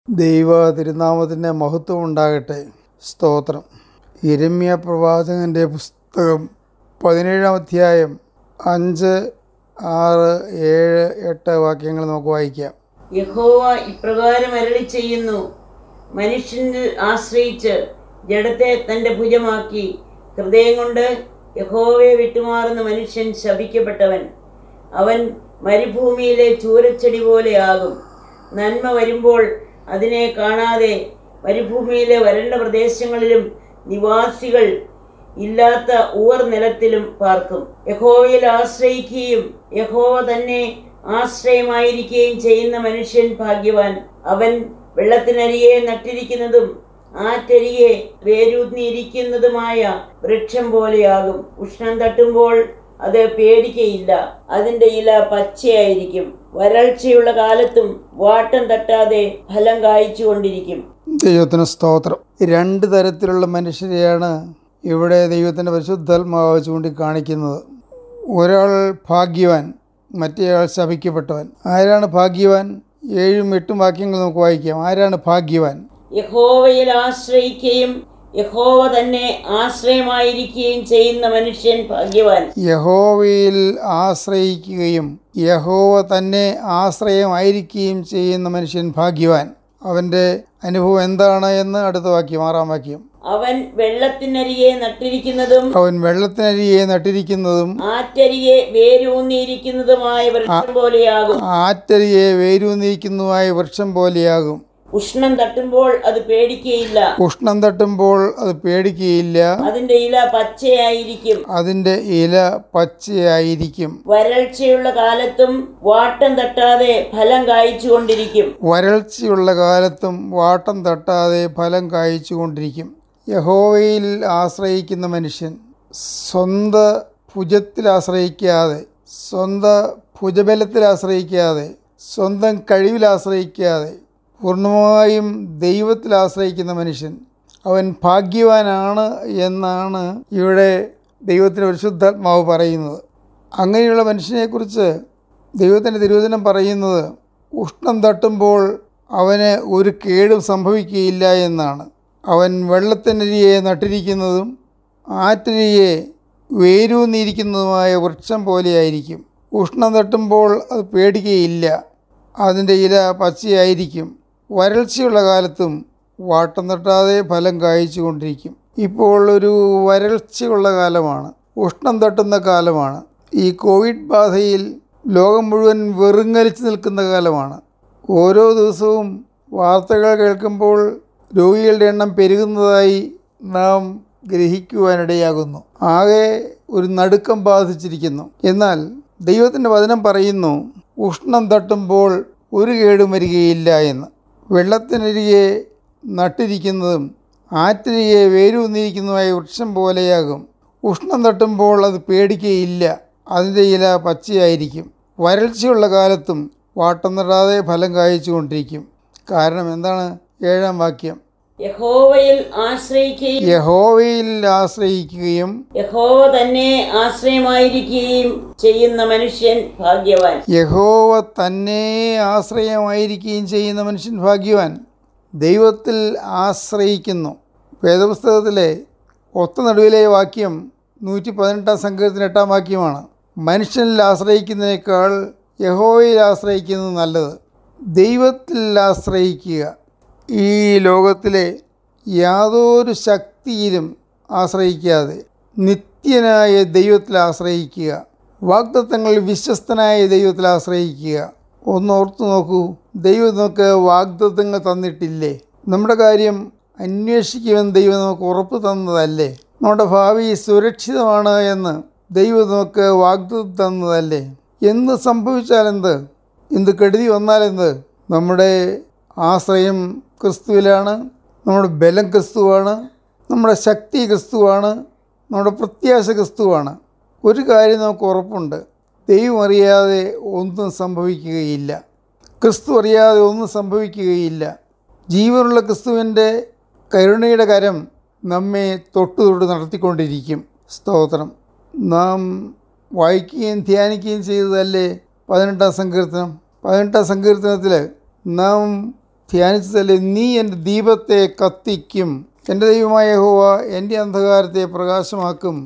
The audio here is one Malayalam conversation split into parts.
ദൈവ തിരുനാമത്തിൻ്റെ മഹത്വം ഉണ്ടാകട്ടെ സ്തോത്രം ഇരമ്യ പ്രവാചകൻ്റെ പുസ്തകം പതിനേഴാം അധ്യായം അഞ്ച് ആറ് ഏഴ് എട്ട് വാക്യങ്ങൾ നമുക്ക് വായിക്കാം യഹോവ ഇപ്രകാരം അരളി ചെയ്യുന്നു മനുഷ്യനിൽ ആശ്രയിച്ച് ജഡത്തെ തന്റെ ഭുജമാക്കി ഹൃദയം കൊണ്ട് യഹോവയെ വിട്ടുമാറുന്ന മനുഷ്യൻ ശപിക്കപ്പെട്ടവൻ അവൻ മരുഭൂമിയിലെ ചൂരച്ചെടി പോലെയാകും നന്മ വരുമ്പോൾ അതിനെ കാണാതെ മരുഭൂമിയിലെ വരണ്ട പ്രദേശങ്ങളിലും നിവാസികൾ ഇല്ലാത്ത ഊർ നിലത്തിലും പാർക്കും യഹോവയിൽ ആശ്രയിക്കുകയും യഹോവ തന്നെ ആശ്രയമായിരിക്കുകയും ചെയ്യുന്ന മനുഷ്യൻ ഭാഗ്യവാൻ അവൻ വെള്ളത്തിനരികെ നട്ടിരിക്കുന്നതും ആറ്റരികെ വേരൂന്നിയിരിക്കുന്നതുമായ വൃക്ഷം പോലെയാകും ഉഷ്ണം തട്ടുമ്പോൾ അത് പേടിക്കയില്ല അതിന്റെ ഇല പച്ചയായിരിക്കും വരൾച്ചയുള്ള കാലത്തും വാട്ടം തട്ടാതെ ഫലം കായ്ച്ചുകൊണ്ടിരിക്കും ദൈവത്തിന് സ്തോത്രം രണ്ട് തരത്തിലുള്ള മനുഷ്യരെയാണ് ഇവിടെ ദൈവത്തിൻ്റെ പരിശുദ്ധാത്മാവ് ചൂണ്ടിക്കാണിക്കുന്നത് ഒരാൾ ഭാഗ്യവാൻ മറ്റേയാൾ ശപിക്കപ്പെട്ടവൻ ആരാണ് ഭാഗ്യവാൻ ഏഴും എട്ടും വാക്യങ്ങൾ നമുക്ക് വായിക്കാം ആരാണ് ഭാഗ്യവാൻ യഹോവയിൽ ആശ്രയിക്കുകയും യഹോവ തന്നെ ആശ്രയമായിരിക്കുകയും ചെയ്യുന്ന മനുഷ്യൻ ഭാഗ്യവാൻ യഹോവയിൽ ആശ്രയിക്കുകയും യഹോവ തന്നെ ആശ്രയമായിരിക്കുകയും ചെയ്യുന്ന മനുഷ്യൻ ഭാഗ്യവാൻ അവൻ്റെ അനുഭവം എന്താണ് എന്ന് അടുത്ത വാക്യം ആറാം വാക്യം അവൻ വെള്ളത്തിനരികെ നട്ടിരിക്കുന്നതും അവൻ വെള്ളത്തിനരികെ നട്ടിരിക്കുന്നതും ആറ്റരികെ വേരൂന്നിയിരിക്കുന്നതുമായ വൃക്ഷം പോലെയാകും ആറ്റരിയെ വേരൂന്നിരിക്കുന്നതുമായ വൃക്ഷം പോലെയാകും ഉഷ്ണം തട്ടുമ്പോൾ അത് പേടിക്കയില്ല ഉഷ്ണം തട്ടുമ്പോൾ അത് പേടിക്കുകയില്ല അതിന്റെ ഇല പച്ചയായിരിക്കും അതിൻ്റെ ഇല പച്ചയായിരിക്കും വരൾച്ചയുള്ള കാലത്തും വാട്ടം തട്ടാതെ ഫലം കായ്ച്ചുകൊണ്ടിരിക്കും വരൾച്ചയുള്ള കാലത്തും വാട്ടം തട്ടാതെ ഫലം കായ്ച്ചുകൊണ്ടിരിക്കും യഹോവയിൽ ആശ്രയിക്കുന്ന മനുഷ്യൻ സ്വന്ത ഭുജത്തിൽ ആശ്രയിക്കാതെ സ്വന്ത ഭുജബലത്തിൽ ആശ്രയിക്കാതെ സ്വന്തം കഴിവിൽ ആശ്രയിക്കാതെ പൂർണ്ണമായും ദൈവത്തിൽ ആശ്രയിക്കുന്ന മനുഷ്യൻ അവൻ ഭാഗ്യവാനാണ് എന്നാണ് ഇവിടെ ദൈവത്തിൻ്റെ പരിശുദ്ധാത്മാവ് പറയുന്നത് അങ്ങനെയുള്ള മനുഷ്യനെക്കുറിച്ച് ദൈവത്തിൻ്റെ തിരുവചനം പറയുന്നത് ഉഷ്ണം തട്ടുമ്പോൾ അവന് ഒരു കേടും സംഭവിക്കുകയില്ല എന്നാണ് അവൻ വെള്ളത്തിനരിയെ നട്ടിരിക്കുന്നതും ആറ്റരിയെ വേരൂന്നിരിക്കുന്നതുമായ വൃക്ഷം പോലെയായിരിക്കും ഉഷ്ണം തട്ടുമ്പോൾ അത് പേടിക്കുകയില്ല അതിൻ്റെ ഇല പച്ചയായിരിക്കും വരൾച്ചയുള്ള കാലത്തും വാട്ടം തട്ടാതെ ഫലം കായ്ച്ചു കൊണ്ടിരിക്കും ഇപ്പോൾ ഒരു വരൾച്ചയുള്ള കാലമാണ് ഉഷ്ണം തട്ടുന്ന കാലമാണ് ഈ കോവിഡ് ബാധയിൽ ലോകം മുഴുവൻ വെറുങ്ങലിച്ച് നിൽക്കുന്ന കാലമാണ് ഓരോ ദിവസവും വാർത്തകൾ കേൾക്കുമ്പോൾ രോഗികളുടെ എണ്ണം പെരുകുന്നതായി നാം ഗ്രഹിക്കുവാനിടയാകുന്നു ആകെ ഒരു നടുക്കം ബാധിച്ചിരിക്കുന്നു എന്നാൽ ദൈവത്തിൻ്റെ വചനം പറയുന്നു ഉഷ്ണം തട്ടുമ്പോൾ ഒരു കേടും വരികയില്ല എന്ന് വെള്ളത്തിനരികെ നട്ടിരിക്കുന്നതും ആറ്റരികെ വേരൂന്നിരിക്കുന്നതുമായ വൃക്ഷം പോലെയാകും ഉഷ്ണം തട്ടുമ്പോൾ അത് പേടിക്കുകയില്ല അതിൻ്റെ ഇല പച്ചയായിരിക്കും വരൾച്ചയുള്ള കാലത്തും വാട്ടം തട്ടാതെ ഫലം കായ്ച്ചു കൊണ്ടിരിക്കും കാരണം എന്താണ് ഏഴാം വാക്യം യഹോവയിൽ ആശ്രയിക്കുകയും യഹോവയിൽ ആശ്രയിക്കുകയും യഹോവ തന്നെ ആശ്രയമായിരിക്കുകയും ചെയ്യുന്ന മനുഷ്യൻ ഭാഗ്യവാൻ യഹോവ തന്നെ ആശ്രയമായിരിക്കുകയും ചെയ്യുന്ന മനുഷ്യൻ ഭാഗ്യവാൻ ദൈവത്തിൽ ആശ്രയിക്കുന്നു വേദപുസ്തകത്തിലെ ഒത്ത നടുവിലെ വാക്യം നൂറ്റി പതിനെട്ടാം സംഘത്തിന് എട്ടാം വാക്യമാണ് മനുഷ്യനിൽ ആശ്രയിക്കുന്നതിനേക്കാൾ യഹോവയിൽ ആശ്രയിക്കുന്നത് നല്ലത് ദൈവത്തിൽ ആശ്രയിക്കുക ഈ ലോകത്തിലെ യാതൊരു ശക്തിയിലും ആശ്രയിക്കാതെ നിത്യനായ ദൈവത്തിൽ ആശ്രയിക്കുക വാഗ്ദത്തങ്ങളിൽ വിശ്വസ്തനായ ദൈവത്തിൽ ആശ്രയിക്കുക ഒന്ന് ഓർത്തു നോക്കൂ ദൈവം നമുക്ക് വാഗ്ദത്തങ്ങൾ തന്നിട്ടില്ലേ നമ്മുടെ കാര്യം അന്വേഷിക്കുമെന്ന് ദൈവം നമുക്ക് ഉറപ്പ് തന്നതല്ലേ നമ്മുടെ ഭാവി സുരക്ഷിതമാണ് എന്ന് ദൈവം നമുക്ക് വാഗ്ദത്തം തന്നതല്ലേ എന്ത് സംഭവിച്ചാലെന്ത് എന്ത് കെടുതി വന്നാലെന്ത് നമ്മുടെ ആശ്രയം ക്രിസ്തുവിലാണ് നമ്മുടെ ബലം ക്രിസ്തുവാണ് നമ്മുടെ ശക്തി ക്രിസ്തുവാണ് നമ്മുടെ പ്രത്യാശ ക്രിസ്തുവാണ് ഒരു കാര്യം നമുക്ക് ഉറപ്പുണ്ട് ദൈവം അറിയാതെ ഒന്നും സംഭവിക്കുകയില്ല ക്രിസ്തു അറിയാതെ ഒന്നും സംഭവിക്കുകയില്ല ജീവനുള്ള ക്രിസ്തുവിൻ്റെ കരുണയുടെ കരം നമ്മെ തൊട്ടു തൊട്ട് നടത്തിക്കൊണ്ടിരിക്കും സ്തോത്രം നാം വായിക്കുകയും ധ്യാനിക്കുകയും ചെയ്തതല്ലേ പതിനെട്ടാം സങ്കീർത്തനം പതിനെട്ടാം സങ്കീർത്തനത്തിൽ നാം ധ്യാനിച്ചതല്ലേ നീ എൻ്റെ ദീപത്തെ കത്തിക്കും എൻ്റെ ദൈവമായ യഹോവ എൻ്റെ അന്ധകാരത്തെ പ്രകാശമാക്കും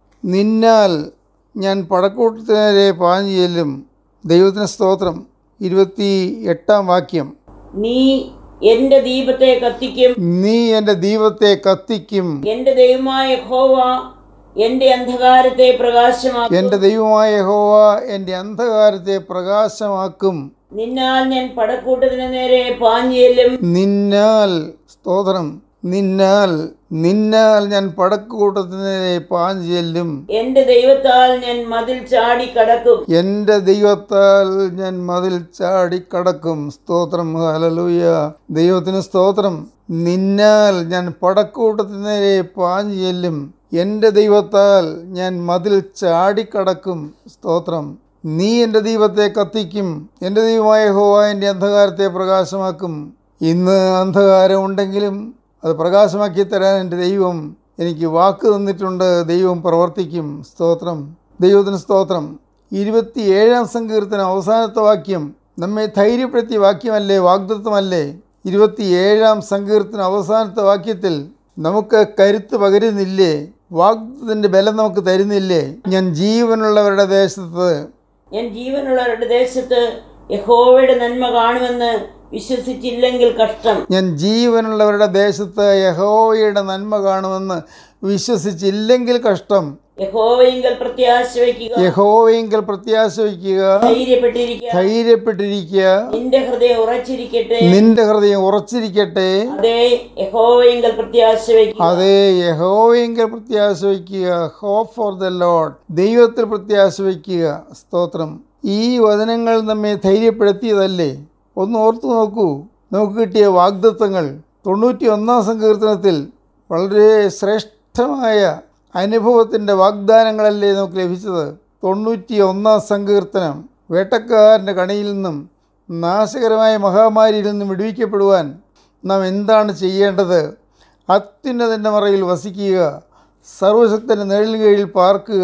നിന്നാൽ ഞാൻ പടക്കൂട്ടത്തിനേരെ പാഞ്ഞു ചെല്ലും ദൈവത്തിന് സ്തോത്രം ഇരുപത്തി എട്ടാം വാക്യം നീ എന്റെ ദീപത്തെ കത്തിക്കും നീ എൻ്റെ ദീപത്തെ കത്തിക്കും എന്റെ ദൈവമായ യഹോവ എന്റെ അന്ധകാരത്തെ പ്രകാശമാക്കും എൻ്റെ ദൈവമായ യഹോവ എൻ്റെ അന്ധകാരത്തെ പ്രകാശമാക്കും നിന്നാൽ ഞാൻ പടക്കൂട്ടത്തിന് നേരെ പാഞ്ഞേലും നിന്നാൽ സ്തോത്രം നിന്നാൽ നിന്നാൽ ഞാൻ പടക്കൂട്ടത്തിന് പാഞ്ഞു ചെല്ലും എന്റെ ദൈവത്താൽ ഞാൻ മതിൽ ചാടി കടക്കും എൻ്റെ ദൈവത്താൽ ഞാൻ മതിൽ ചാടിക്കടക്കും സ്തോത്രം ഹലലൂയ ദൈവത്തിന് സ്തോത്രം നിന്നാൽ ഞാൻ പടക്കൂട്ടത്തിന് നേരെ പാഞ്ഞു ചെല്ലും എൻ്റെ ദൈവത്താൽ ഞാൻ മതിൽ ചാടിക്കടക്കും സ്തോത്രം നീ എൻ്റെ ദൈവത്തെ കത്തിക്കും എൻ്റെ ദൈവമായ ഹോവ എൻ്റെ അന്ധകാരത്തെ പ്രകാശമാക്കും ഇന്ന് അന്ധകാരം ഉണ്ടെങ്കിലും അത് പ്രകാശമാക്കി തരാൻ എൻ്റെ ദൈവം എനിക്ക് വാക്ക് തന്നിട്ടുണ്ട് ദൈവം പ്രവർത്തിക്കും സ്തോത്രം ദൈവത്തിന് സ്തോത്രം ഇരുപത്തിയേഴാം സങ്കീർത്തനം അവസാനത്തെ വാക്യം നമ്മെ ധൈര്യപ്പെടുത്തിയ വാക്യമല്ലേ വാഗ്ദത്വമല്ലേ ഇരുപത്തിയേഴാം സങ്കീർത്തനം അവസാനത്തെ വാക്യത്തിൽ നമുക്ക് കരുത്ത് പകരുന്നില്ലേ വാഗ്ദത്തിൻ്റെ ബലം നമുക്ക് തരുന്നില്ലേ ഞാൻ ജീവനുള്ളവരുടെ ദേശത്ത് ഞാൻ ജീവനുള്ളവരുടെ ദേശത്ത് യഹോവയുടെ നന്മ കാണുമെന്ന് വിശ്വസിച്ചില്ലെങ്കിൽ കഷ്ടം ഞാൻ ജീവനുള്ളവരുടെ ദേശത്ത് യഹോവയുടെ നന്മ കാണുമെന്ന് വിശ്വസിച്ചില്ലെങ്കിൽ കഷ്ടം യഹോവയിങ്കൽ പ്രത്യാശ വയ്ക്കുക യഹോവയെങ്കിൽ പ്രത്യാശ വയ്ക്കുക ധൈര്യപ്പെട്ടിരിക്കുക ധൈര്യപ്പെട്ടിരിക്കുക നിന്റെ ഹൃദയം ഉറച്ചിരിക്കട്ടെ നിന്റെ ഹൃദയം ഉറച്ചിരിക്കട്ടെ അതേ യഹോവയിങ്കൽ പ്രത്യാശ വയ്ക്കുക അതെ യഹോവയെങ്കിൽ പ്രത്യാശ വയ്ക്കുക ഹോപ്പ് ഫോർ ദ ലോഡ് ദൈവത്തിൽ പ്രത്യാശ വയ്ക്കുക സ്തോത്രം ഈ വചനങ്ങൾ നമ്മെ ധൈര്യപ്പെടുത്തിയതല്ലേ ഒന്ന് ഓർത്തു നോക്കൂ നമുക്ക് കിട്ടിയ വാഗ്ദത്വങ്ങൾ തൊണ്ണൂറ്റി ഒന്നാം സങ്കീർത്തനത്തിൽ വളരെ ശ്രേഷ്ഠമായ അനുഭവത്തിൻ്റെ വാഗ്ദാനങ്ങളല്ലേ നമുക്ക് ലഭിച്ചത് തൊണ്ണൂറ്റി ഒന്നാം സങ്കീർത്തനം വേട്ടക്കാരൻ്റെ കണിയിൽ നിന്നും നാശകരമായ മഹാമാരിയിൽ നിന്നും വിടുവിക്കപ്പെടുവാൻ നാം എന്താണ് ചെയ്യേണ്ടത് അത്യുന്നതിൻ്റെ മറയിൽ വസിക്കുക സർവശക്തൻ്റെ നിഴലിൻ കീഴിൽ പാർക്കുക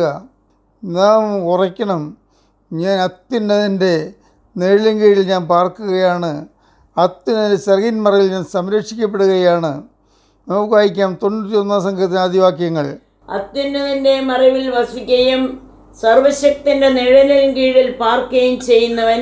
നാം ഉറയ്ക്കണം ഞാൻ അത്യുന്നതിൻ്റെ നിഴലിൻ കീഴിൽ ഞാൻ പാർക്കുകയാണ് അത്യുന്നതിൻ്റെ ചെറുകിൻ മറയിൽ ഞാൻ സംരക്ഷിക്കപ്പെടുകയാണ് നമുക്ക് വായിക്കാം തൊണ്ണൂറ്റി ഒന്നാം സംഘത്തിന് ആദിവാക്യങ്ങൾ അത്യുന്നതിന്റെ മറവിൽ വസിക്കുകയും സർവശക്തന്റെ നിഴലിൻ കീഴിൽ പാർക്കുകയും ചെയ്യുന്നവൻ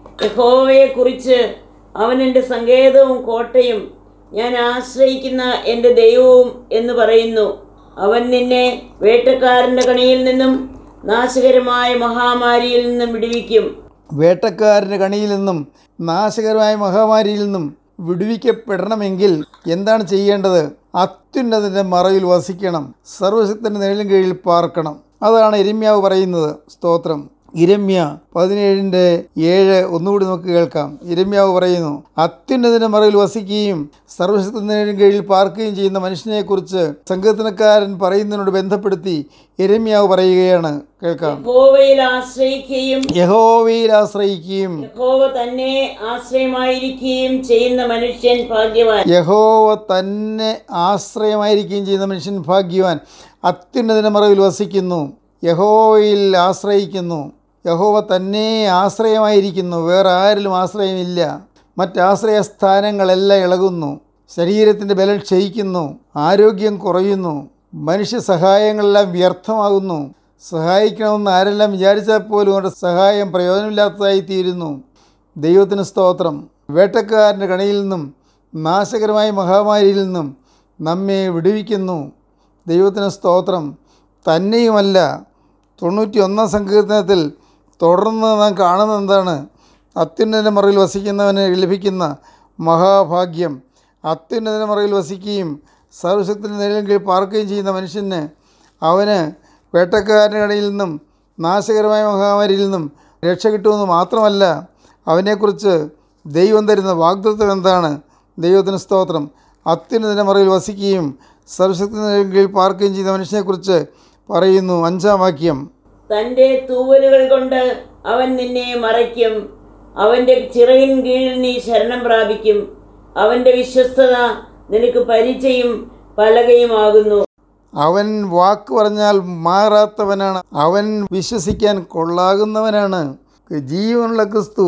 യഹോവയെ കുറിച്ച് അവൻ എൻ്റെ സങ്കേതവും കോട്ടയും ഞാൻ ആശ്രയിക്കുന്ന എൻ്റെ ദൈവവും എന്ന് പറയുന്നു അവൻ നിന്നെ വേട്ടക്കാരൻ്റെ കണിയിൽ നിന്നും നാശകരമായ മഹാമാരിയിൽ നിന്നും വിടുവിക്കും വേട്ടക്കാരൻ്റെ കണിയിൽ നിന്നും നാശകരമായ മഹാമാരിയിൽ നിന്നും വിടുവിക്കപ്പെടണമെങ്കിൽ എന്താണ് ചെയ്യേണ്ടത് അത്യുന്നതിൻ്റെ മറയിൽ വസിക്കണം സർവശക്തൻ്റെ നിഴലിൻ കീഴിൽ പാർക്കണം അതാണ് ഇരമ്യാവ് പറയുന്നത് സ്തോത്രം ഇരമ്യ പതിനേഴിൻ്റെ ഏഴ് ഒന്നുകൂടി നമുക്ക് കേൾക്കാം ഇരമ്യാവ് പറയുന്നു അത്യുന്നതിൻ്റെ മറയിൽ വസിക്കുകയും സർവശക്തൻ്റെ കീഴിൽ പാർക്കുകയും ചെയ്യുന്ന മനുഷ്യനെക്കുറിച്ച് സങ്കീർത്തനക്കാരൻ പറയുന്നതിനോട് ബന്ധപ്പെടുത്തി ഇരമ്യാവ് പറയുകയാണ് കേൾക്കാം യഹോവയിൽ ആശ്രയിക്കുകയും യഹോവയിൽ ആശ്രയിക്കുകയും യഹോവ തന്നെ ആശ്രയമായിരിക്കുകയും ചെയ്യുന്ന മനുഷ്യൻ ഭാഗ്യവാൻ യഹോവ തന്നെ ആശ്രയമായിരിക്കുകയും ചെയ്യുന്ന മനുഷ്യൻ ഭാഗ്യവാൻ അത്യുന്നതിൻ്റെ മറവിൽ വസിക്കുന്നു യഹോവയിൽ ആശ്രയിക്കുന്നു യഹോവ തന്നെ ആശ്രയമായിരിക്കുന്നു വേറെ ആരിലും ആശ്രയമില്ല മറ്റാശ്രയ സ്ഥാനങ്ങളെല്ലാം ഇളകുന്നു ശരീരത്തിൻ്റെ ബലം ക്ഷയിക്കുന്നു ആരോഗ്യം കുറയുന്നു മനുഷ്യ സഹായങ്ങളെല്ലാം വ്യർത്ഥമാകുന്നു സഹായിക്കണമെന്ന് ആരെല്ലാം വിചാരിച്ചാൽ പോലും അവരുടെ സഹായം പ്രയോജനമില്ലാത്തതായി തീരുന്നു ദൈവത്തിന് സ്തോത്രം വേട്ടക്കാരൻ്റെ കണിയിൽ നിന്നും നാശകരമായ മഹാമാരിയിൽ നിന്നും നമ്മെ വിടുവിക്കുന്നു ദൈവത്തിന് സ്തോത്രം തന്നെയുമല്ല തൊണ്ണൂറ്റി ഒന്നാം സങ്കീർത്തനത്തിൽ തുടർന്ന് നാം കാണുന്നത് എന്താണ് അത്യുന്നതിൻ്റെ മറയിൽ വസിക്കുന്നവന് ലഭിക്കുന്ന മഹാഭാഗ്യം അത്യുന്നതിൻ്റെ മറയിൽ വസിക്കുകയും സർവശക്തിൻ്റെ നിലയിൽ കീഴിൽ പാർക്കുകയും ചെയ്യുന്ന മനുഷ്യന് അവന് വേട്ടക്കാരൻ്റെ കടയിൽ നിന്നും നാശകരമായ മഹാമാരിയിൽ നിന്നും രക്ഷ കിട്ടുമെന്ന് മാത്രമല്ല അവനെക്കുറിച്ച് ദൈവം തരുന്ന വാഗ്ദത്വം എന്താണ് ദൈവത്തിന് സ്തോത്രം അത്യുന്നതിൻ്റെ മറയിൽ വസിക്കുകയും സർവശക്തിൻ്റെ നിലയിൽ കീഴിൽ പാർക്കുകയും ചെയ്യുന്ന മനുഷ്യനെക്കുറിച്ച് പറയുന്നു അഞ്ചാം വാക്യം തൻ്റെ തൂവലുകൾ കൊണ്ട് അവൻ നിന്നെ മറയ്ക്കും അവൻ്റെ ചിറകിൻ കീഴിൽ നീ ശരണം പ്രാപിക്കും അവൻ്റെ വിശ്വസ്തത നിനക്ക് പരിചയം പലകയുമാകുന്നു അവൻ വാക്ക് പറഞ്ഞാൽ മാറാത്തവനാണ് അവൻ വിശ്വസിക്കാൻ കൊള്ളാകുന്നവനാണ് ജീവനുള്ള ക്രിസ്തു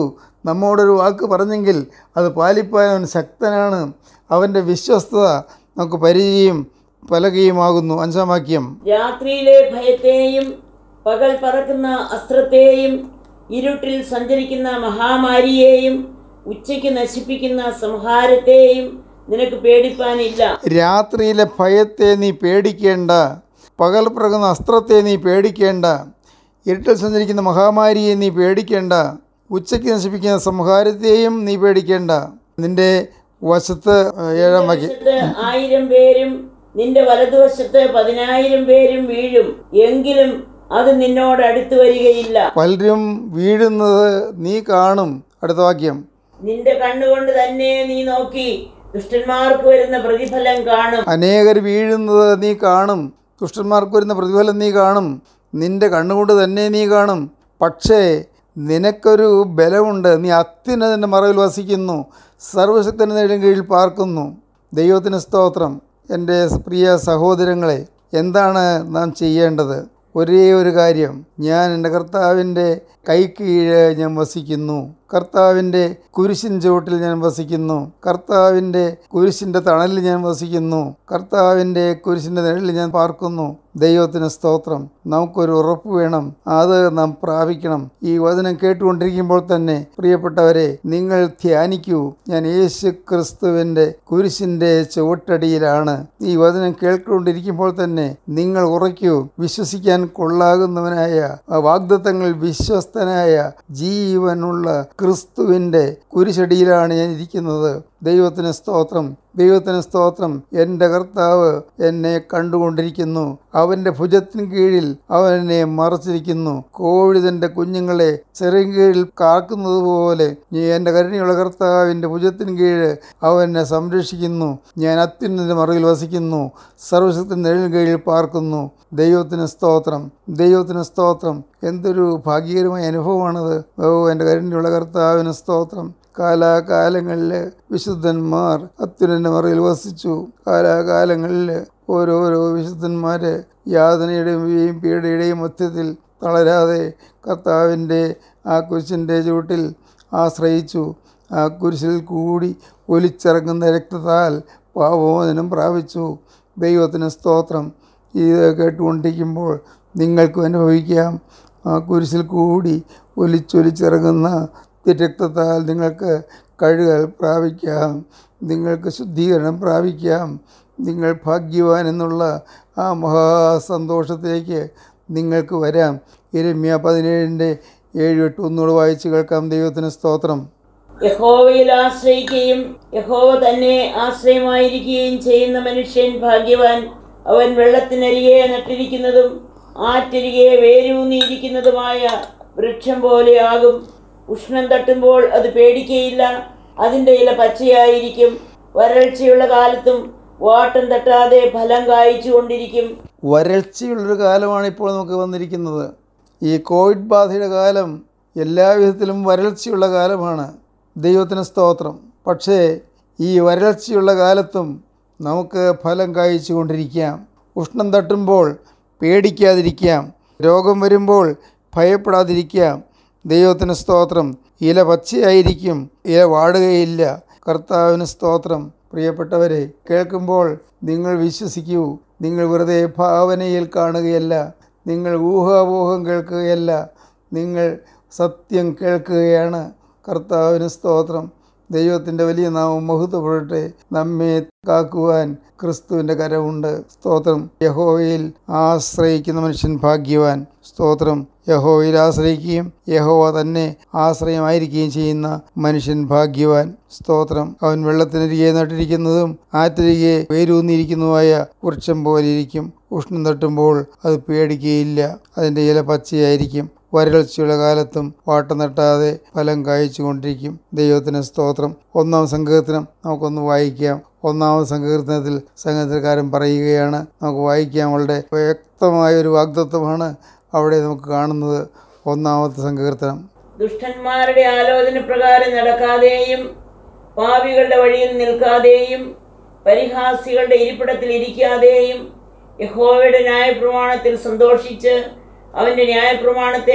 നമ്മോടൊരു വാക്ക് പറഞ്ഞെങ്കിൽ അത് പാലിപ്പാൻ അവൻ ശക്തനാണ് അവൻ്റെ വിശ്വസ്തത നമുക്ക് പരിചയം പലകയുമാകുന്നു അഞ്ചാം വാക്യം രാത്രിയിലെ ഭയത്തെയും പകൽ പറക്കുന്ന അസ്ത്രത്തെയും ഇരുട്ടിൽ സഞ്ചരിക്കുന്ന മഹാമാരിയെയും ഉച്ചയ്ക്ക് നശിപ്പിക്കുന്ന സംഹാരത്തെയും നിനക്ക് പേടിപ്പാനില്ല രാത്രിയിലെ ഭയത്തെ നീ പേടിക്കേണ്ട പകൽ പിറകുന്ന അസ്ത്രത്തെ നീ പേടിക്കേണ്ട ഇരുട്ടിൽ സഞ്ചരിക്കുന്ന മഹാമാരിയെ നീ പേടിക്കേണ്ട ഉച്ചയ്ക്ക് നശിപ്പിക്കുന്ന സംഹാരത്തെയും നീ പേടിക്കേണ്ട നിന്റെ വശത്ത് ഏഴാം വാക്യം വശത്ത് ആയിരം പേരും നിന്റെ വലതുവശത്ത് പതിനായിരം പേരും വീഴും എങ്കിലും അത് നിന്നോട് അടുത്തു വരികയില്ല പലരും വീഴുന്നത് നീ കാണും അടുത്ത വാക്യം നിന്റെ കണ്ണുകൊണ്ട് തന്നെ നീ നോക്കി ദുഷ്ടന്മാർക്ക് വരുന്ന പ്രതിഫലം കാണും അനേകർ വീഴുന്നത് നീ കാണും ദുഷ്ടന്മാർക്ക് വരുന്ന പ്രതിഫലം നീ കാണും നിന്റെ കണ്ണുകൊണ്ട് തന്നെ നീ കാണും പക്ഷേ നിനക്കൊരു ബലമുണ്ട് നീ അത്യുന്നതിൻ്റെ മറവിൽ വസിക്കുന്നു സർവശക്തൻ്റെ നേടും കീഴിൽ പാർക്കുന്നു ദൈവത്തിന് സ്തോത്രം എൻ്റെ പ്രിയ സഹോദരങ്ങളെ എന്താണ് നാം ചെയ്യേണ്ടത് ഒരേ ഒരു കാര്യം ഞാൻ എൻ്റെ കർത്താവിൻ്റെ കൈക്കീഴ് ഞാൻ വസിക്കുന്നു കർത്താവിൻ്റെ കുരിശിൻ ചുവട്ടിൽ ഞാൻ വസിക്കുന്നു കർത്താവിൻ്റെ കുരിശിൻ്റെ തണലിൽ ഞാൻ വസിക്കുന്നു കർത്താവിൻ്റെ കുരിശിൻ്റെ നിഴലിൽ ഞാൻ പാർക്കുന്നു ദൈവത്തിന് സ്തോത്രം നമുക്കൊരു ഉറപ്പ് വേണം അത് നാം പ്രാപിക്കണം ഈ വചനം കേട്ടുകൊണ്ടിരിക്കുമ്പോൾ തന്നെ പ്രിയപ്പെട്ടവരെ നിങ്ങൾ ധ്യാനിക്കൂ ഞാൻ യേശു ക്രിസ്തുവിൻ്റെ കുരിശിൻ്റെ ചുവട്ടടിയിലാണ് ഈ വചനം കേട്ടുകൊണ്ടിരിക്കുമ്പോൾ തന്നെ നിങ്ങൾ ഉറയ്ക്കൂ വിശ്വസിക്കാൻ കൊള്ളാകുന്നവനായ ആ വാഗ്ദത്തങ്ങൾ വിശ്വസ്തനായ ജീവനുള്ള ക്രിസ്തുവിൻ്റെ കുരിശടിയിലാണ് ഞാൻ ഇരിക്കുന്നത് ദൈവത്തിന് സ്തോത്രം ദൈവത്തിന് സ്തോത്രം എൻ്റെ കർത്താവ് എന്നെ കണ്ടുകൊണ്ടിരിക്കുന്നു അവൻ്റെ ഭുജത്തിന് കീഴിൽ അവൻ എന്നെ മറച്ചിരിക്കുന്നു കോഴി തൻ്റെ കുഞ്ഞുങ്ങളെ ചെറിയ കീഴിൽ കാക്കുന്നത് പോലെ നീ എൻ്റെ കരുണയുള്ള കർത്താവിൻ്റെ ഭുജത്തിന് കീഴ് അവൻ എന്നെ സംരക്ഷിക്കുന്നു ഞാൻ അത്യുന്നതിൻ്റെ മറവിൽ വസിക്കുന്നു സർവശക്തി നിഴലിന് കീഴിൽ പാർക്കുന്നു ദൈവത്തിന് സ്തോത്രം ദൈവത്തിന് സ്തോത്രം എന്തൊരു ഭാഗ്യകരമായ അനുഭവമാണത് ഓ എൻ്റെ കരുണയുള്ള കർത്താവിന് സ്തോത്രം കാലാകാലങ്ങളിൽ വിശുദ്ധന്മാർ അത്യുരൻ്റെ മറയിൽ വസിച്ചു കാലാകാലങ്ങളിൽ ഓരോരോ വിശുദ്ധന്മാർ യാതനയുടെയും പീഡയുടെയും മധ്യത്തിൽ തളരാതെ കർത്താവിൻ്റെ ആ കുരിശിൻ്റെ ചുവട്ടിൽ ആശ്രയിച്ചു ആ കുരിശിൽ കൂടി ഒലിച്ചിറങ്ങുന്ന രക്തത്താൽ പാവമോചനം പ്രാപിച്ചു ദൈവത്തിന് സ്തോത്രം ഇത് കേട്ടുകൊണ്ടിരിക്കുമ്പോൾ നിങ്ങൾക്കും അനുഭവിക്കാം ആ കുരിശിൽ കൂടി ഒലിച്ചൊലിച്ചിറങ്ങുന്ന രക്തത്താൽ നിങ്ങൾക്ക് കഴുകൽ പ്രാപിക്കാം നിങ്ങൾക്ക് ശുദ്ധീകരണം പ്രാപിക്കാം നിങ്ങൾ ഭാഗ്യവാൻ എന്നുള്ള ആ മഹാസന്തോഷത്തിലേക്ക് നിങ്ങൾക്ക് വരാം ഇരമ്യ പതിനേഴിൻ്റെ ഏഴ് എട്ട് ഒന്നുകൂടെ വായിച്ച് കേൾക്കാം ദൈവത്തിന് സ്തോത്രം യഹോവയിൽ ആശ്രയിക്കുകയും യഹോവ തന്നെ ആശ്രയമായിരിക്കുകയും ചെയ്യുന്ന മനുഷ്യൻ ഭാഗ്യവാൻ അവൻ വെള്ളത്തിനരികെ നട്ടിരിക്കുന്നതും ആറ്റരികെ വേരൂന്നിയിരിക്കുന്നതുമായ വൃക്ഷം പോലെയാകും ഉഷ്ണം തട്ടുമ്പോൾ അത് പേടിക്കയില്ല അതിൻ്റെ ഇല പച്ചയായിരിക്കും വരൾച്ചയുള്ള കാലത്തും വാട്ടം തട്ടാതെ ഫലം കായ്ച്ചു കൊണ്ടിരിക്കും വരൾച്ചയുള്ളൊരു കാലമാണ് ഇപ്പോൾ നമുക്ക് വന്നിരിക്കുന്നത് ഈ കോവിഡ് ബാധയുടെ കാലം എല്ലാ വിധത്തിലും വരൾച്ചയുള്ള കാലമാണ് ദൈവത്തിന് സ്തോത്രം പക്ഷേ ഈ വരൾച്ചയുള്ള കാലത്തും നമുക്ക് ഫലം കായ്ച്ചു കൊണ്ടിരിക്കാം ഉഷ്ണം തട്ടുമ്പോൾ പേടിക്കാതിരിക്കാം രോഗം വരുമ്പോൾ ഭയപ്പെടാതിരിക്കാം ദൈവത്തിന് സ്തോത്രം ഇല പച്ചയായിരിക്കും ഇല വാടുകയില്ല കർത്താവിന് സ്തോത്രം പ്രിയപ്പെട്ടവരെ കേൾക്കുമ്പോൾ നിങ്ങൾ വിശ്വസിക്കൂ നിങ്ങൾ വെറുതെ ഭാവനയിൽ കാണുകയല്ല നിങ്ങൾ ഊഹാപോഹം കേൾക്കുകയല്ല നിങ്ങൾ സത്യം കേൾക്കുകയാണ് കർത്താവിന് സ്തോത്രം ദൈവത്തിൻ്റെ വലിയ നാമം മഹത്വപ്പെടട്ടെ നമ്മെ കാക്കുവാൻ ക്രിസ്തുവിൻ്റെ കരമുണ്ട് സ്തോത്രം യഹോവയിൽ ആശ്രയിക്കുന്ന മനുഷ്യൻ ഭാഗ്യവാൻ സ്തോത്രം യഹോവയിൽ ആശ്രയിക്കുകയും യഹോവ തന്നെ ആശ്രയമായിരിക്കുകയും ചെയ്യുന്ന മനുഷ്യൻ ഭാഗ്യവാൻ സ്തോത്രം അവൻ വെള്ളത്തിനരികെ നട്ടിരിക്കുന്നതും ആറ്റരികെ വേരൂന്നിരിക്കുന്നതുമായ വൃക്ഷം പോലെ ഇരിക്കും ഉഷ്ണം തട്ടുമ്പോൾ അത് പേടിക്കുകയില്ല അതിൻ്റെ ഇല പച്ചയായിരിക്കും വരൾച്ചയുള്ള കാലത്തും വാട്ടം നട്ടാതെ ഫലം കായ്ച്ചു കൊണ്ടിരിക്കും ദൈവത്തിന് സ്തോത്രം ഒന്നാം സങ്കീർത്തനം നമുക്കൊന്ന് വായിക്കാം ഒന്നാമത് സങ്കീർത്തനത്തിൽ സംഗീതക്കാരൻ പറയുകയാണ് നമുക്ക് വായിക്കാം അവളുടെ വ്യക്തമായ ഒരു വാഗ്ദത്വമാണ് അവിടെ നമുക്ക് കാണുന്നത് ഒന്നാമത്തെ സങ്കീർത്തനം ദുഷ്ടന്മാരുടെ ആലോചന പ്രകാരം നടക്കാതെയും പാപികളുടെ വഴിയിൽ നിൽക്കാതെയും പരിഹാസികളുടെ ഇരിപ്പിടത്തിൽ ഇരിക്കാതെയും യഹോവയുടെ ന്യായപ്രമാണത്തിൽ സന്തോഷിച്ച് അവൻ്റെ ന്യായപ്രമാണത്തെ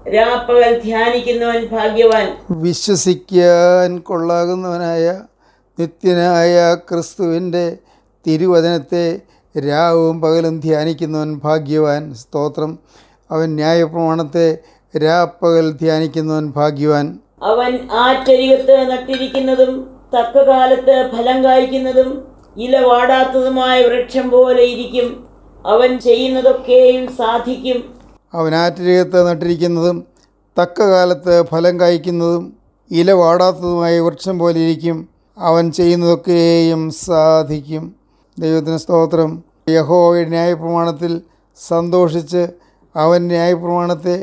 രാപ്പകൽ ധ്യാനിക്കുന്നവൻ ഭാഗ്യവാൻ വിശ്വസിക്കാൻ കൊള്ളാകുന്നവനായ നിത്യനായ ക്രിസ്തുവിൻ്റെ തിരുവചനത്തെ രാവും പകലും ധ്യാനിക്കുന്നവൻ ഭാഗ്യവാൻ സ്തോത്രം അവൻ ന്യായപ്രമാണത്തെ രാപ്പകൽ ധ്യാനിക്കുന്നവൻ ഭാഗ്യവാൻ അവൻ ആറ്റരികത്ത് നട്ടിരിക്കുന്നതും തക്ക കാലത്ത് ഫലം കായ്ക്കുന്നതും ഇല വാടാത്തതുമായ വൃക്ഷം പോലെ ഇരിക്കും അവൻ ചെയ്യുന്നതൊക്കെയും സാധിക്കും അവൻ ആറ്റിരകത്ത് നട്ടിരിക്കുന്നതും തക്ക കാലത്ത് ഫലം കായ്ക്കുന്നതും ഇല വാടാത്തതുമായ വൃക്ഷം പോലെ ഇരിക്കും അവൻ ചെയ്യുന്നതൊക്കെയും സാധിക്കും ദൈവത്തിന് സ്തോത്രം യഹോവയുടെ ന്യായപ്രമാണത്തിൽ സന്തോഷിച്ച് അവൻ ന്യായപ്രമാണത്തെ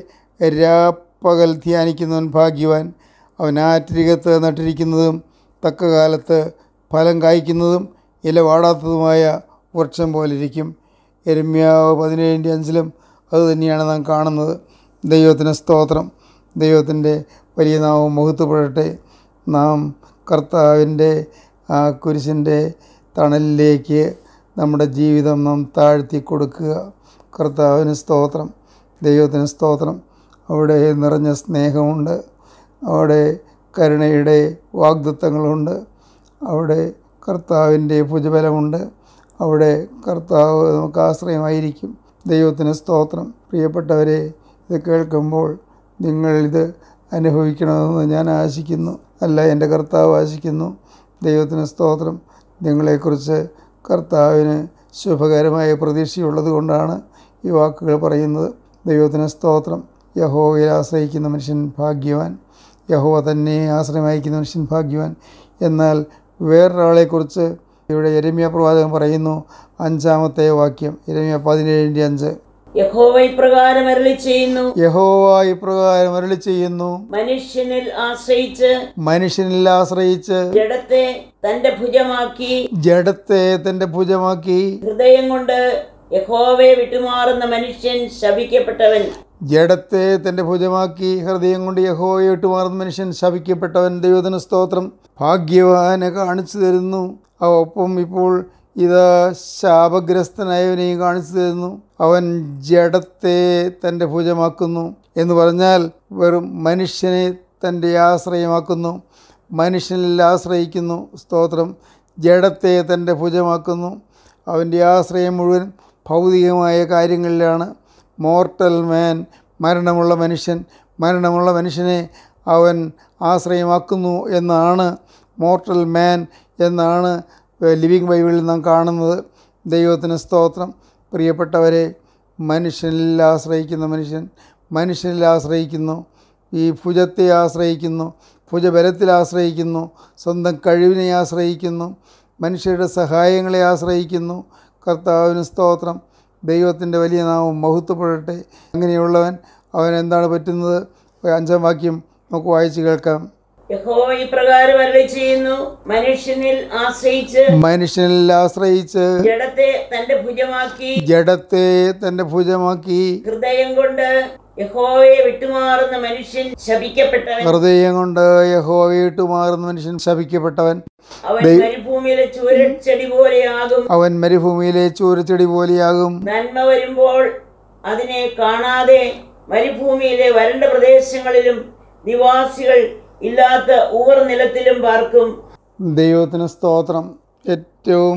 രാപ്പകൽ ധ്യാനിക്കുന്നവൻ ഭാഗ്യവാൻ അവൻ ആറ്റിരകത്ത് നട്ടിരിക്കുന്നതും തക്ക കാലത്ത് ഫലം കായ്ക്കുന്നതും ഇല വാടാത്തതുമായ വൃക്ഷം പോലെ ഇരിക്കും എരുമ്യാവ് പതിനേഴിൻ്റെ അഞ്ചിലും അതുതന്നെയാണ് നാം കാണുന്നത് ദൈവത്തിന് സ്തോത്രം ദൈവത്തിൻ്റെ വലിയ നാമം മുഹത്വപ്പെടട്ടെ നാം കർത്താവിൻ്റെ ആ കുരിശിൻ്റെ തണലിലേക്ക് നമ്മുടെ ജീവിതം നാം താഴ്ത്തി കൊടുക്കുക കർത്താവിന് സ്തോത്രം ദൈവത്തിന് സ്തോത്രം അവിടെ നിറഞ്ഞ സ്നേഹമുണ്ട് അവിടെ കരുണയുടെ വാഗ്ദത്തങ്ങളുണ്ട് അവിടെ കർത്താവിൻ്റെ ഭുജബലമുണ്ട് അവിടെ കർത്താവ് നമുക്ക് ആശ്രയമായിരിക്കും ദൈവത്തിന് സ്തോത്രം പ്രിയപ്പെട്ടവരെ ഇത് കേൾക്കുമ്പോൾ നിങ്ങൾ ഇത് അനുഭവിക്കണമെന്ന് ഞാൻ ആശിക്കുന്നു അല്ല എൻ്റെ കർത്താവ് ആശിക്കുന്നു ദൈവത്തിന് സ്തോത്രം നിങ്ങളെക്കുറിച്ച് കർത്താവിന് ശുഭകരമായ പ്രതീക്ഷയുള്ളത് കൊണ്ടാണ് ഈ വാക്കുകൾ പറയുന്നത് ദൈവത്തിന് സ്തോത്രം യഹോവയിൽ ആശ്രയിക്കുന്ന മനുഷ്യൻ ഭാഗ്യവാൻ യഹോവ തന്നെ ആശ്രയമായിരിക്കുന്ന മനുഷ്യൻ ഭാഗ്യവാൻ എന്നാൽ വേറൊരാളെക്കുറിച്ച് ഇവിടെ എരമ്യ പ്രവാചകൻ പറയുന്നു അഞ്ചാമത്തെ വാക്യം എരമ്യ പതിനേഴിൻ്റെ അഞ്ച് യഹോവ ഇപ്രകാരം അരളി ചെയ്യുന്നു യഹോവ ഇപ്രകാരം അരളി ചെയ്യുന്നു മനുഷ്യനിൽ ആശ്രയിച്ച് മനുഷ്യനിൽ ആശ്രയിച്ച് ജഡത്തെ തന്റെ ഭുജമാക്കി ജഡത്തെ തൻ്റെ ഭുജമാക്കി ഹൃദയം കൊണ്ട് യഹോവയെ വിട്ടുമാറുന്ന മനുഷ്യൻ ശപിക്കപ്പെട്ടവൻ ജഡത്തെ തൻ്റെ ഭുജമാക്കി ഹൃദയം കൊണ്ട് യഹോവയെ വിട്ടുമാറുന്ന മനുഷ്യൻ ശപിക്കപ്പെട്ടവൻ ദൈവത്തിന് സ്തോത്രം ഭാഗ്യവാനെ കാണിച്ചു തരുന്നു ആ ഒപ്പം ഇപ്പോൾ ഇതാ ശാപഗ്രസ്തനായവനെയും കാണിച്ചു തരുന്നു അവൻ ജഡത്തെ തൻ്റെ ഭുജമാക്കുന്നു എന്ന് പറഞ്ഞാൽ വെറും മനുഷ്യനെ തൻ്റെ ആശ്രയമാക്കുന്നു മനുഷ്യനിൽ ആശ്രയിക്കുന്നു സ്തോത്രം ജഡത്തെ തൻ്റെ ഭുജമാക്കുന്നു അവൻ്റെ ആശ്രയം മുഴുവൻ ഭൗതികമായ കാര്യങ്ങളിലാണ് മോർട്ടൽ മാൻ മരണമുള്ള മനുഷ്യൻ മരണമുള്ള മനുഷ്യനെ അവൻ ആശ്രയമാക്കുന്നു എന്നാണ് മോർട്ടൽ മാൻ എന്നാണ് ലിവിങ് ബൈബിളിൽ നാം കാണുന്നത് ദൈവത്തിന് സ്തോത്രം പ്രിയപ്പെട്ടവരെ മനുഷ്യനിൽ ആശ്രയിക്കുന്ന മനുഷ്യൻ മനുഷ്യനിൽ ആശ്രയിക്കുന്നു ഈ ഭുജത്തെ ആശ്രയിക്കുന്നു ഭുജബലത്തിൽ ആശ്രയിക്കുന്നു സ്വന്തം കഴിവിനെ ആശ്രയിക്കുന്നു മനുഷ്യരുടെ സഹായങ്ങളെ ആശ്രയിക്കുന്നു കർത്താവിന് സ്തോത്രം ദൈവത്തിൻ്റെ വലിയ നാമം മഹത്വപ്പെടട്ടെ അങ്ങനെയുള്ളവൻ അവൻ എന്താണ് പറ്റുന്നത് അഞ്ചാം വാക്യം നമുക്ക് വായിച്ച് കേൾക്കാം യഹോവ ഇപ്രകാരം അരളി ചെയ്യുന്നു മനുഷ്യനിൽ ആശ്രയിച്ച് മനുഷ്യനിൽ ആശ്രയിച്ച് ജഡത്തെ തന്റെ ഭുജമാക്കി ജഡത്തെ തൻ്റെ ഭുജമാക്കി ഹൃദയം കൊണ്ട് യഹോവയെ വിട്ടുമാറുന്ന മനുഷ്യൻ ശപിക്കപ്പെട്ടവൻ ഹൃദയം കൊണ്ട് യഹോവയിട്ട് മാറുന്ന മനുഷ്യൻ ശപിക്കപ്പെട്ടവൻ അവൻ മരുഭൂമിയിലെ ചൂരച്ചെടി പോലെയാകും അവൻ മരുഭൂമിയിലെ ചൂരച്ചെടി പോലെയാകും നന്മ വരുമ്പോൾ അതിനെ കാണാതെ മരുഭൂമിയിലെ വരണ്ട പ്രദേശങ്ങളിലും നിവാസികൾ ഇല്ലാത്ത ഊർ നിലത്തിലും പാർക്കും ദൈവത്തിന് സ്തോത്രം ഏറ്റവും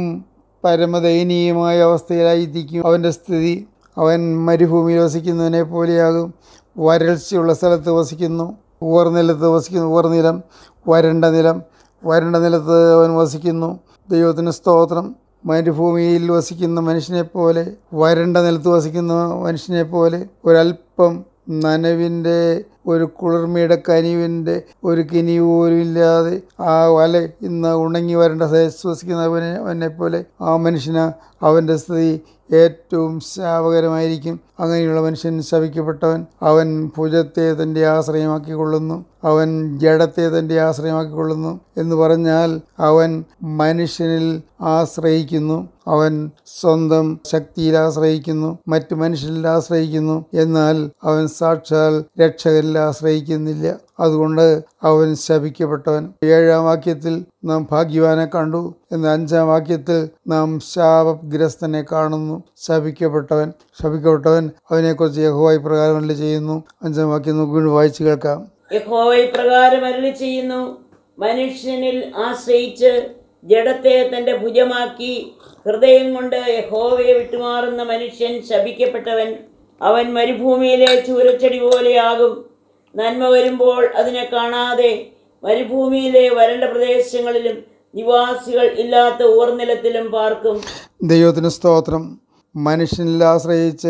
പരമദയനീയമായ അവസ്ഥയിലായിരിക്കും അവൻ്റെ സ്ഥിതി അവൻ മരുഭൂമിയിൽ വസിക്കുന്നതിനെ പോലെയാകും വരൾച്ചയുള്ള സ്ഥലത്ത് വസിക്കുന്നു ഊർനിലത്ത് വസിക്കുന്നു ഊർനിലം വരണ്ട നിലം വരണ്ട നിലത്ത് അവൻ വസിക്കുന്നു ദൈവത്തിന് സ്തോത്രം മരുഭൂമിയിൽ വസിക്കുന്ന മനുഷ്യനെ പോലെ വരണ്ട നിലത്ത് വസിക്കുന്ന മനുഷ്യനെ പോലെ ഒരല്പം നനവിൻ്റെ ഒരു കുളിർമയുടെ കനിവിൻ്റെ ഒരു കിനി പോലും ഇല്ലാതെ ആ വല ഇന്ന് ഉണങ്ങി വരേണ്ട ശ്വസിക്കുന്നവനെ അവനെ പോലെ ആ മനുഷ്യന് അവൻ്റെ സ്ഥിതി ഏറ്റവും ശാപകരമായിരിക്കും അങ്ങനെയുള്ള മനുഷ്യൻ ശപിക്കപ്പെട്ടവൻ അവൻ ഭുജത്തെ തൻ്റെ ആശ്രയമാക്കിക്കൊള്ളുന്നു അവൻ ജഡത്തെ തൻ്റെ ആശ്രയമാക്കിക്കൊള്ളുന്നു എന്ന് പറഞ്ഞാൽ അവൻ മനുഷ്യനിൽ ആശ്രയിക്കുന്നു അവൻ സ്വന്തം ശക്തിയിൽ ആശ്രയിക്കുന്നു മറ്റു മനുഷ്യരിൽ ആശ്രയിക്കുന്നു എന്നാൽ അവൻ സാക്ഷാൽ രക്ഷകരിൽ ദൈവത്തിൽ ആശ്രയിക്കുന്നില്ല അതുകൊണ്ട് അവൻ ശപിക്കപ്പെട്ടവൻ ഏഴാം വാക്യത്തിൽ നാം ഭാഗ്യവാനെ കണ്ടു എന്ന അഞ്ചാം വാക്യത്തിൽ നാം ശാപഗ്രസ്തനെ കാണുന്നു ശപിക്കപ്പെട്ടവൻ ശപിക്കപ്പെട്ടവൻ അവനെക്കുറിച്ച് യഹോവായി പ്രകാരമല്ല ചെയ്യുന്നു അഞ്ചാം വാക്യം നമുക്ക് വീണ്ടും വായിച്ചു കേൾക്കാം യഹോവ ഇപ്രകാരം അരുളി ചെയ്യുന്നു മനുഷ്യനിൽ ആശ്രയിച്ച് ജഡത്തെ തന്റെ ഭുജമാക്കി ഹൃദയം കൊണ്ട് യഹോവയെ വിട്ടുമാറുന്ന മനുഷ്യൻ ശപിക്കപ്പെട്ടവൻ അവൻ മരുഭൂമിയിലെ ചൂരച്ചെടി പോലെയാകും നന്മ വരുമ്പോൾ അതിനെ കാണാതെ മരുഭൂമിയിലെ വരണ്ട പ്രദേശങ്ങളിലും നിവാസികൾ ഇല്ലാത്ത ഊർനിലത്തിലും പാർക്കും ദൈവത്തിന് സ്തോത്രം മനുഷ്യനിൽ ആശ്രയിച്ച്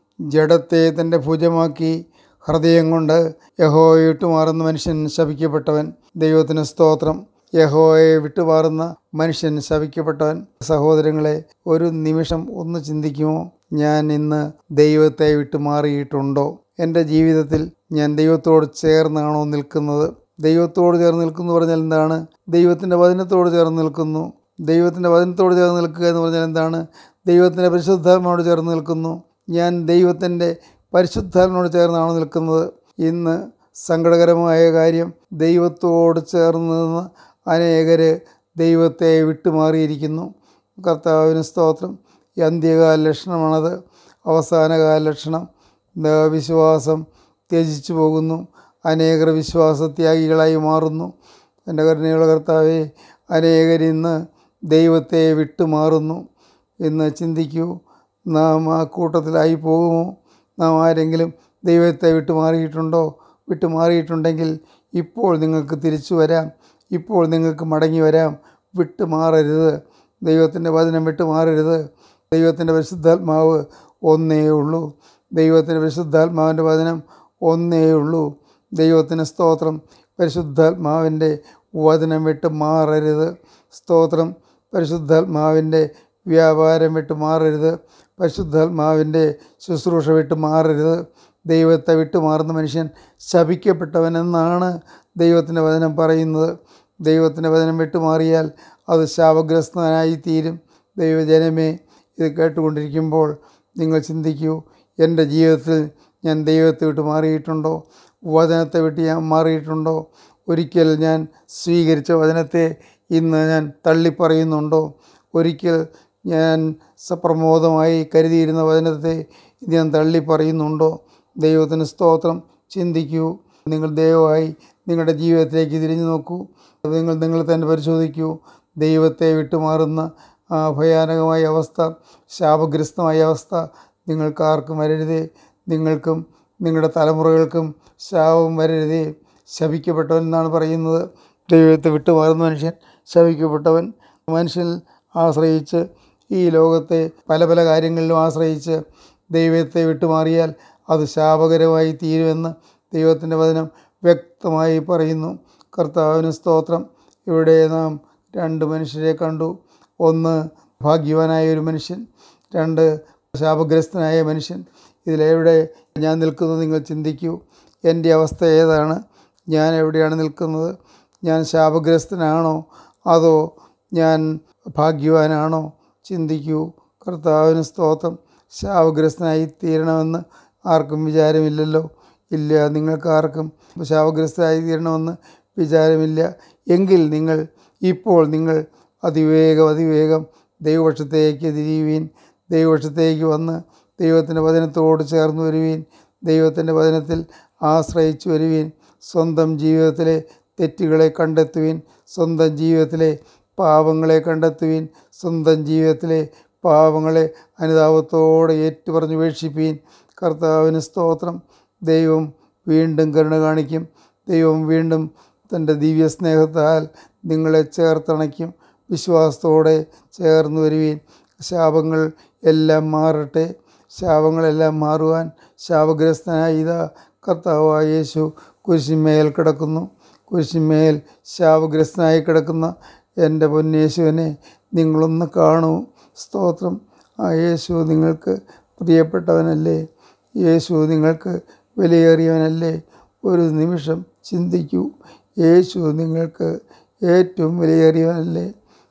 ജഡത്തെ തൻ്റെ ഭുജമാക്കി ഹൃദയം കൊണ്ട് യഹോയെ വിട്ടുമാറുന്ന മനുഷ്യൻ ശപിക്കപ്പെട്ടവൻ ദൈവത്തിന് സ്തോത്രം യഹോയെ വിട്ടുമാറുന്ന മനുഷ്യൻ ശപിക്കപ്പെട്ടവൻ സഹോദരങ്ങളെ ഒരു നിമിഷം ഒന്ന് ചിന്തിക്കുമോ ഞാൻ ഇന്ന് ദൈവത്തെ വിട്ടുമാറിയിട്ടുണ്ടോ എൻ്റെ ജീവിതത്തിൽ ഞാൻ ദൈവത്തോട് ചേർന്നാണോ നിൽക്കുന്നത് ദൈവത്തോട് ചേർന്ന് നിൽക്കുന്നു പറഞ്ഞാൽ എന്താണ് ദൈവത്തിൻ്റെ വചനത്തോട് ചേർന്ന് നിൽക്കുന്നു ദൈവത്തിൻ്റെ വചനത്തോട് ചേർന്ന് നിൽക്കുക എന്ന് പറഞ്ഞാൽ എന്താണ് ദൈവത്തിൻ്റെ പരിശുദ്ധാത്മാവോട് ചേർന്ന് നിൽക്കുന്നു ഞാൻ ദൈവത്തിൻ്റെ പരിശുദ്ധാത്മാവോട് ചേർന്നാണ് നിൽക്കുന്നത് ഇന്ന് സങ്കടകരമായ കാര്യം ദൈവത്തോട് ചേർന്ന് നിന്ന് അനേകർ ദൈവത്തെ വിട്ടുമാറിയിരിക്കുന്നു കർത്താവിന് സ്തോത്രം ഈ അന്ത്യകാല ലക്ഷണമാണത് അവസാനകാല ലക്ഷണം ദ വിശ്വാസം ത്യജിച്ചു പോകുന്നു അനേകർ വിശ്വാസത്യാഗികളായി മാറുന്നു എൻ്റെ കരുണയുള്ള കർത്താവെ അനേകരിന്ന് ദൈവത്തെ വിട്ടുമാറുന്നു എന്ന് ചിന്തിക്കൂ നാം ആ കൂട്ടത്തിലായി പോകുമോ നാം ആരെങ്കിലും ദൈവത്തെ വിട്ടുമാറിയിട്ടുണ്ടോ വിട്ടുമാറിയിട്ടുണ്ടെങ്കിൽ ഇപ്പോൾ നിങ്ങൾക്ക് തിരിച്ചു വരാം ഇപ്പോൾ നിങ്ങൾക്ക് മടങ്ങി വരാം വിട്ടുമാറരുത് ദൈവത്തിൻ്റെ വചനം വിട്ടുമാറരുത് ദൈവത്തിൻ്റെ പരിശുദ്ധാത്മാവ് ഒന്നേ ഉള്ളൂ ദൈവത്തിൻ്റെ പരിശുദ്ധാത്മാവിൻ്റെ വചനം ഒന്നേ ഉള്ളൂ ദൈവത്തിന് സ്തോത്രം പരിശുദ്ധാത്മാവിൻ്റെ വചനം വിട്ട് മാറരുത് സ്തോത്രം പരിശുദ്ധാത്മാവിൻ്റെ വ്യാപാരം വിട്ട് മാറരുത് പരിശുദ്ധാത്മാവിൻ്റെ ശുശ്രൂഷ വിട്ട് മാറരുത് ദൈവത്തെ വിട്ട് മാറുന്ന മനുഷ്യൻ ശപിക്കപ്പെട്ടവനെന്നാണ് ദൈവത്തിൻ്റെ വചനം പറയുന്നത് ദൈവത്തിൻ്റെ വചനം വിട്ടുമാറിയാൽ അത് ശാപഗ്രസ്തനായി തീരും ദൈവജനമേ ഇത് കേട്ടുകൊണ്ടിരിക്കുമ്പോൾ നിങ്ങൾ ചിന്തിക്കൂ എൻ്റെ ജീവിതത്തിൽ ഞാൻ ദൈവത്തെ വിട്ട് മാറിയിട്ടുണ്ടോ വചനത്തെ വിട്ട് ഞാൻ മാറിയിട്ടുണ്ടോ ഒരിക്കൽ ഞാൻ സ്വീകരിച്ച വചനത്തെ ഇന്ന് ഞാൻ തള്ളിപ്പറയുന്നുണ്ടോ ഒരിക്കൽ ഞാൻ സപ്രമോദമായി കരുതിയിരുന്ന വചനത്തെ ഇത് ഞാൻ തള്ളിപ്പറയുന്നുണ്ടോ ദൈവത്തിന് സ്തോത്രം ചിന്തിക്കൂ നിങ്ങൾ ദയവായി നിങ്ങളുടെ ജീവിതത്തിലേക്ക് തിരിഞ്ഞു നോക്കൂ നിങ്ങൾ നിങ്ങൾ തന്നെ പരിശോധിക്കൂ ദൈവത്തെ വിട്ടുമാറുന്ന ആ ഭയാനകമായ അവസ്ഥ ശാപഗ്രസ്തമായ അവസ്ഥ നിങ്ങൾക്ക് ആർക്കും വരരുതേ നിങ്ങൾക്കും നിങ്ങളുടെ തലമുറകൾക്കും ശാപം വരരുതേ ശപിക്കപ്പെട്ടവൻ എന്നാണ് പറയുന്നത് ദൈവത്തെ വിട്ടുമാറുന്ന മനുഷ്യൻ ശപിക്കപ്പെട്ടവൻ മനുഷ്യൻ ആശ്രയിച്ച് ഈ ലോകത്തെ പല പല കാര്യങ്ങളിലും ആശ്രയിച്ച് ദൈവത്തെ വിട്ടുമാറിയാൽ അത് ശാപകരമായി തീരുമെന്ന് ദൈവത്തിൻ്റെ വചനം വ്യക്തമായി പറയുന്നു കർത്താവിന് സ്തോത്രം ഇവിടെ നാം രണ്ട് മനുഷ്യരെ കണ്ടു ഒന്ന് ഭാഗ്യവാനായ ഒരു മനുഷ്യൻ രണ്ട് ശാപഗ്രസ്തനായ മനുഷ്യൻ ഇതിലെവിടെ ഞാൻ നിൽക്കുന്നത് നിങ്ങൾ ചിന്തിക്കൂ എൻ്റെ അവസ്ഥ ഏതാണ് ഞാൻ എവിടെയാണ് നിൽക്കുന്നത് ഞാൻ ശാപഗ്രസ്തനാണോ അതോ ഞാൻ ഭാഗ്യവാനാണോ ചിന്തിക്കൂ കർത്താവിന് സ്തോത്രം ശാപഗ്രസ്തനായി തീരണമെന്ന് ആർക്കും വിചാരമില്ലല്ലോ ഇല്ല നിങ്ങൾക്ക് ആർക്കും ശാപഗ്രസ്തനായി തീരണമെന്ന് വിചാരമില്ല എങ്കിൽ നിങ്ങൾ ഇപ്പോൾ നിങ്ങൾ അതിവേഗം അതിവേഗം ദൈവപക്ഷത്തേക്ക് തിരിയുവീൻ ദൈവപക്ഷത്തേക്ക് വന്ന് ദൈവത്തിൻ്റെ വചനത്തോട് ചേർന്ന് വരുവീൻ ദൈവത്തിൻ്റെ വചനത്തിൽ ആശ്രയിച്ചു വരുവീൻ സ്വന്തം ജീവിതത്തിലെ തെറ്റുകളെ കണ്ടെത്തുവീൻ സ്വന്തം ജീവിതത്തിലെ പാപങ്ങളെ കണ്ടെത്തുവീൻ സ്വന്തം ജീവിതത്തിലെ പാപങ്ങളെ അനുതാപത്തോടെ ഏറ്റുപറഞ്ഞുപേക്ഷിപ്പീൻ കർത്താവിന് സ്തോത്രം ദൈവം വീണ്ടും കരുണ കാണിക്കും ദൈവം വീണ്ടും തൻ്റെ ദിവ്യ സ്നേഹത്താൽ നിങ്ങളെ ചേർത്തണയ്ക്കും വിശ്വാസത്തോടെ ചേർന്ന് വരുവീൻ ശാപങ്ങൾ എല്ലാം മാറട്ടെ ശാപങ്ങളെല്ലാം മാറുവാൻ ശാപഗ്രസ്തനായ ഇതാ കർത്താവായ യേശു കുരിശിന്മേൽ കിടക്കുന്നു കുരിശിന്മേൽ ശാപഗ്രസ്തനായി കിടക്കുന്ന എൻ്റെ പൊന്നേശുവിനെ നിങ്ങളൊന്ന് കാണൂ സ്തോത്രം ആ യേശു നിങ്ങൾക്ക് പ്രിയപ്പെട്ടവനല്ലേ യേശു നിങ്ങൾക്ക് വിലയേറിയവനല്ലേ ഒരു നിമിഷം ചിന്തിക്കൂ യേശു നിങ്ങൾക്ക് ഏറ്റവും വിലയേറിയവനല്ലേ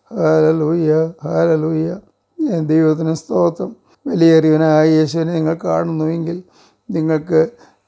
ഹാലലൂയ ഹാലലൂയ ദൈവത്തിന് സ്തോത്രം വിലയേറിയവനായ യേശുവിനെ നിങ്ങൾ കാണുന്നുവെങ്കിൽ നിങ്ങൾക്ക്